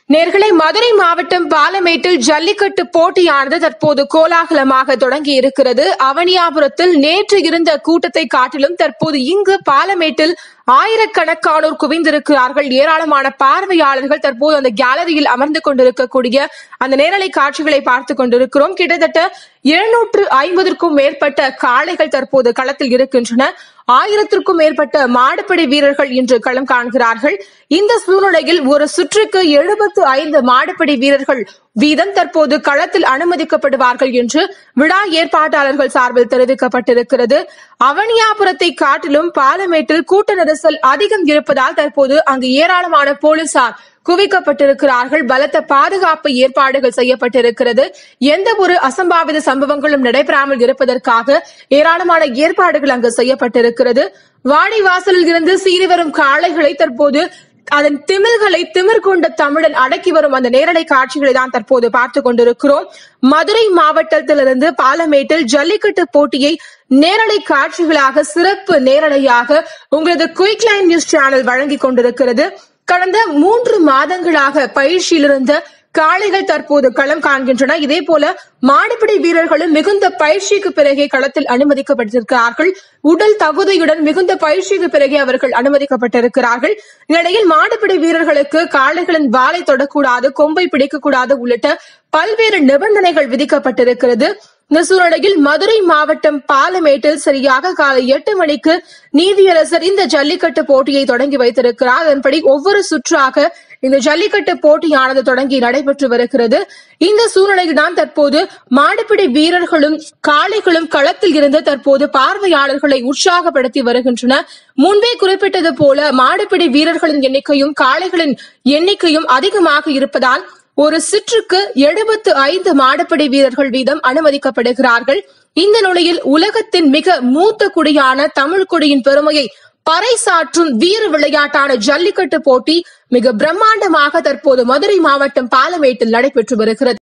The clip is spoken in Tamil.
நேர்களை மதுரை மாவட்டம் பாலமேட்டில் ஜல்லிக்கட்டு போட்டியானது தற்போது கோலாகலமாக தொடங்கி இருக்கிறது அவனியாபுரத்தில் நேற்று இருந்த கூட்டத்தை காட்டிலும் தற்போது இங்கு பாலமேட்டில் ஆயிரக்கணக்கானோர் குவிந்திருக்கிறார்கள் ஏராளமான பார்வையாளர்கள் தற்போது அந்த கேலரியில் அமர்ந்து கொண்டிருக்கக்கூடிய அந்த நேரலை காட்சிகளை பார்த்துக் கொண்டிருக்கிறோம் கிட்டத்தட்ட எழுநூற்று ஐம்பதற்கும் மேற்பட்ட காளைகள் தற்போது களத்தில் இருக்கின்றன ஆயிரத்திற்கும் மேற்பட்ட மாடுபிடி வீரர்கள் இன்று களம் காண்கிறார்கள் இந்த சூழ்நிலையில் ஒரு சுற்றுக்கு எழுபத்து ஐந்து மாடுபிடி வீரர்கள் வீதம் தற்போது களத்தில் அனுமதிக்கப்படுவார்கள் என்று விழா ஏற்பாட்டாளர்கள் சார்பில் தெரிவிக்கப்பட்டிருக்கிறது அவனியாபுரத்தை காட்டிலும் பாலமேட்டில் கூட்ட நெரிசல் அதிகம் இருப்பதால் தற்போது அங்கு ஏராளமான போலீசார் குவிக்கப்பட்டிருக்கிறார்கள் பலத்த பாதுகாப்பு ஏற்பாடுகள் செய்யப்பட்டிருக்கிறது எந்த ஒரு அசம்பாவித சம்பவங்களும் நடைபெறாமல் இருப்பதற்காக ஏராளமான ஏற்பாடுகள் அங்கு செய்யப்பட்டிருக்கிறது வாடிவாசலில் இருந்து சீறி வரும் காளைகளை தற்போது அதன் திமில்களை திமிர் கொண்ட தமிழன் அடக்கி வரும் அந்த நேரலை காட்சிகளை தான் தற்போது பார்த்துக் கொண்டிருக்கிறோம் மதுரை மாவட்டத்திலிருந்து பாலமேட்டில் ஜல்லிக்கட்டு போட்டியை நேரலை காட்சிகளாக சிறப்பு நேரலையாக உங்களது குயிக் லைன் நியூஸ் சேனல் வழங்கிக் கொண்டிருக்கிறது கடந்த மூன்று மாதங்களாக பயிற்சியில் இருந்த காளைகள் தற்போது களம் காண்கின்றன இதே போல மாடுபிடி வீரர்களும் மிகுந்த பயிற்சிக்கு பிறகே களத்தில் அனுமதிக்கப்பட்டிருக்கிறார்கள் உடல் தகுதியுடன் மிகுந்த பயிற்சிக்கு பிறகே அவர்கள் அனுமதிக்கப்பட்டிருக்கிறார்கள் இந்நிலையில் மாடுபிடி வீரர்களுக்கு காளைகளின் வாலை தொடக்கூடாது கொம்பை பிடிக்கக்கூடாது உள்ளிட்ட பல்வேறு நிபந்தனைகள் விதிக்கப்பட்டிருக்கிறது இந்த சூழ்நிலையில் மதுரை மாவட்டம் பாலமேட்டில் சரியாக காலை எட்டு மணிக்கு நீதியரசர் இந்த ஜல்லிக்கட்டு போட்டியை தொடங்கி வைத்திருக்கிறார் அதன்படி ஒவ்வொரு சுற்றாக இந்த ஜல்லிக்கட்டு போட்டியானது தொடங்கி நடைபெற்று வருகிறது இந்த சூழ்நிலையில் தான் தற்போது மாடுபிடி வீரர்களும் காளைகளும் களத்தில் இருந்து தற்போது பார்வையாளர்களை உற்சாகப்படுத்தி வருகின்றன முன்பே குறிப்பிட்டது போல மாடுபிடி வீரர்களின் எண்ணிக்கையும் காளைகளின் எண்ணிக்கையும் அதிகமாக இருப்பதால் ஒரு சுற்றுக்கு எழுபத்து ஐந்து மாடுபிடி வீரர்கள் வீதம் அனுமதிக்கப்படுகிறார்கள் இந்த நிலையில் உலகத்தின் மிக மூத்த குடியான தமிழ் குடியின் பெருமையை பறைசாற்றும் வீர விளையாட்டான ஜல்லிக்கட்டு போட்டி மிக பிரம்மாண்டமாக தற்போது மதுரை மாவட்டம் பாலமேட்டில் நடைபெற்று வருகிறது